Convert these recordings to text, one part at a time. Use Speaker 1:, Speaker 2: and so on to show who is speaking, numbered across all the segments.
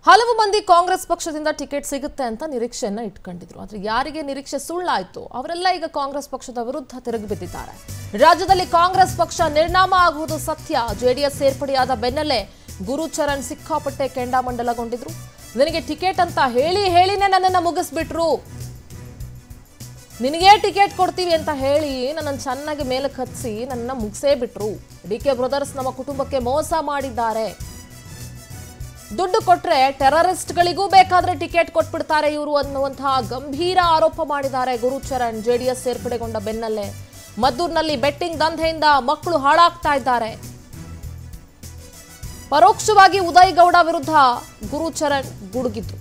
Speaker 1: ಹಲವು ಮಂದಿ ಕಾಂಗ್ರೆಸ್ ಪಕ್ಷದಿಂದ ಟಿಕೆಟ್ ಸಿಗುತ್ತೆ ಅಂತ ನಿರೀಕ್ಷೆಯನ್ನ ಇಟ್ಕೊಂಡಿದ್ರು ಆದ್ರೆ ಯಾರಿಗೆ ನಿರೀಕ್ಷೆ ಸುಳ್ಳಾಯ್ತು ಅವರೆಲ್ಲ ಈಗ ಕಾಂಗ್ರೆಸ್ ಪಕ್ಷದ ವಿರುದ್ಧ ತಿರುಗಿ ಬಿದ್ದಿದ್ದಾರೆ ರಾಜ್ಯದಲ್ಲಿ ಕಾಂಗ್ರೆಸ್ ಪಕ್ಷ ನಿರ್ನಾಮ ಆಗುವುದು ಸತ್ಯ ಜೆಡಿಎಸ್ ಸೇರ್ಪಡೆಯಾದ ಬೆನ್ನಲ್ಲೇ ಗುರುಚರಣ್ ಸಿಕ್ಕಾಪಟ್ಟೆ ಕೆಂಡಾಮಂಡಲಗೊಂಡಿದ್ರು ನನಗೆ ಟಿಕೆಟ್ ಅಂತ ಹೇಳಿ ಹೇಳಿನೇ ನನ್ನನ್ನು ಮುಗಿಸ್ಬಿಟ್ರು ನಿನಗೆ ಟಿಕೆಟ್ ಕೊಡ್ತೀವಿ ಅಂತ ಹೇಳಿ ನನ್ನನ್ನು ಚೆನ್ನಾಗಿ ಮೇಲಕ್ಕೆ ಹತ್ತಿಸಿ ನನ್ನ ಮುಗಿಸೇ ಬಿಟ್ರು ಡಿ ಕೆ ಬ್ರದರ್ಸ್ ನಮ್ಮ ಕುಟುಂಬಕ್ಕೆ ಮೋಸ ಮಾಡಿದ್ದಾರೆ ದುಡ್ಡು ಕೊಟ್ರೆ ಟೆರರಿಸ್ಟ್ಗಳಿಗೂ ಬೇಕಾದ್ರೆ ಟಿಕೆಟ್ ಕೊಟ್ಬಿಡ್ತಾರೆ ಇವರು ಅನ್ನುವಂತಹ ಗಂಭೀರ ಆರೋಪ ಮಾಡಿದ್ದಾರೆ ಗುರುಚರಣ್ ಜೆಡಿಎಸ್ ಸೇರ್ಪಡೆಗೊಂಡ ಬೆನ್ನಲ್ಲೇ ಮದ್ದೂರಿನಲ್ಲಿ ಬೆಟ್ಟಿಂಗ್ ದಂಧೆಯಿಂದ ಮಕ್ಕಳು ಹಾಳಾಗ್ತಾ ಇದ್ದಾರೆ ಪರೋಕ್ಷವಾಗಿ ಉದಯ್ ಗೌಡ ವಿರುದ್ಧ ಗುರುಚರಣ್ ಗುಡುಗಿದ್ರು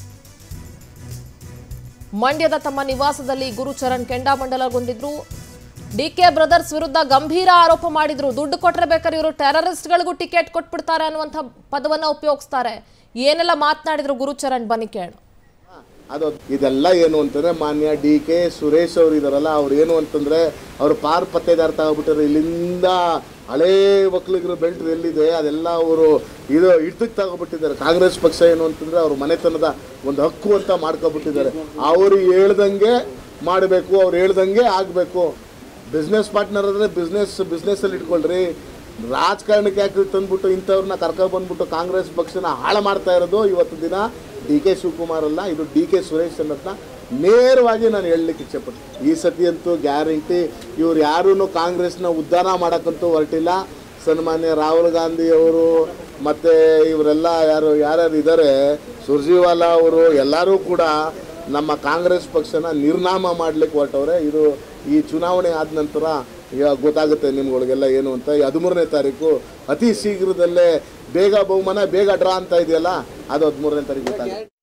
Speaker 1: ಮಂಡ್ಯದ ತಮ್ಮ ನಿವಾಸದಲ್ಲಿ ಗುರುಚರಣ್ ಕೆಂಡಾಮಂಡಲಗೊಂಡಿದ್ರು ಡಿಕೆ ಬ್ರದರ್ಸ್ ವಿರುದ್ಧ ಗಂಭೀರ ಆರೋಪ ಮಾಡಿದ್ರು ದುಡ್ಡು ಕೊಟ್ರೆ ಬೇಕಾದ್ರೆ ಇವರು ಟೆರರಿಸ್ಟ್ಗಳಿಗೂ ಟಿಕೆಟ್ ಕೊಟ್ಬಿಡ್ತಾರೆ ಅನ್ನುವಂಥ ಪದವನ್ನ ಉಪಯೋಗಿಸ್ತಾರೆ ಏನೆಲ್ಲ ಮಾತನಾಡಿದ್ರು ಗುರುಚರಣ್ ಬನ್ನಿ ಕೇಳು
Speaker 2: ಅದು ಇದೆಲ್ಲ ಏನು ಅಂತಂದ್ರೆ ಮಾನ್ಯ ಡಿ ಕೆ ಸುರೇಶ್ ಅವರು ಇದಾರಲ್ಲ ಅವ್ರು ಏನು ಅಂತಂದ್ರೆ ಅವ್ರು ಪಾರ್ ಪತ್ತೆದಾರ ತಗೊಬಿಟ್ಟಾರೆ ಇಲ್ಲಿಂದ ಹಳೇ ಒಕ್ಕಲಿಗರು ಬೆಲ್ಟ್ ಎಲ್ಲಿದೆ ಅದೆಲ್ಲ ಅವರು ಇದು ಹಿಡ್ದಕ್ಕೆ ತಗೊಬಿಟ್ಟಿದ್ದಾರೆ ಕಾಂಗ್ರೆಸ್ ಪಕ್ಷ ಏನು ಅಂತಂದ್ರೆ ಅವ್ರ ಮನೆತನದ ಒಂದು ಹಕ್ಕು ಅಂತ ಮಾಡ್ಕೊಬಿಟ್ಟಿದ್ದಾರೆ ಅವರು ಹೇಳ್ದಂಗೆ ಮಾಡಬೇಕು ಅವ್ರು ಹೇಳ್ದಂಗೆ ಆಗಬೇಕು ಬಿಸ್ನೆಸ್ ಪಾರ್ಟ್ನರ್ ಅಂದರೆ ಬಿಸ್ನೆಸ್ ಬಿಸ್ನೆಸ್ಸಲ್ಲಿ ಇಟ್ಕೊಳ್ರಿ ರಾಜಕಾರಣಕ್ಕೆ ಯಾಕೆ ತಂದ್ಬಿಟ್ಟು ಇಂಥವ್ರನ್ನ ಕರ್ಕೊಬಂದ್ಬಿಟ್ಟು ಕಾಂಗ್ರೆಸ್ ಪಕ್ಷನ ಹಾಳು ಮಾಡ್ತಾ ಇರೋದು ಇವತ್ತು ದಿನ ಡಿ ಕೆ ಶಿವಕುಮಾರ್ ಅಲ್ಲ ಇದು ಡಿ ಕೆ ಸುರೇಶ್ ಅನ್ನೋದನ್ನ ನೇರವಾಗಿ ನಾನು ಹೇಳಲಿಕ್ಕೆ ಇಚ್ಛೆಪಡ್ತೀನಿ ಈ ಸತಿ ಅಂತೂ ಗ್ಯಾರಂಟಿ ಇವ್ರು ಯಾರೂ ಕಾಂಗ್ರೆಸ್ನ ಉದ್ಧಾರ ಮಾಡೋಕ್ಕಂತೂ ಹೊರಟಿಲ್ಲ ಸನ್ಮಾನ್ಯ ರಾಹುಲ್ ಗಾಂಧಿ ಅವರು ಮತ್ತು ಇವರೆಲ್ಲ ಯಾರು ಯಾರ್ಯಾರು ಇದ್ದಾರೆ ಸುರ್ಜಿವಾಲಾ ಅವರು ಎಲ್ಲರೂ ಕೂಡ ನಮ್ಮ ಕಾಂಗ್ರೆಸ್ ಪಕ್ಷನ ನಿರ್ನಾಮ ಮಾಡ್ಲಿಕ್ಕೆ ಹೊರಟವ್ರೆ ಇದು ಈ ಚುನಾವಣೆ ಆದ ನಂತರ ಇವಾಗ ಗೊತ್ತಾಗುತ್ತೆ ನಿಮ್ಗಳಿಗೆಲ್ಲ ಏನು ಅಂತ ಈ ಹದಿಮೂರನೇ ತಾರೀಕು ಅತಿ ಶೀಘ್ರದಲ್ಲೇ ಬೇಗ ಬಹುಮಾನ ಬೇಗ ಡ್ರಾ ಅಂತ ಇದೆಯಲ್ಲ ಅದು ಹದಿಮೂರನೇ ತಾರೀಕು ಗೊತ್ತಾಗುತ್ತೆ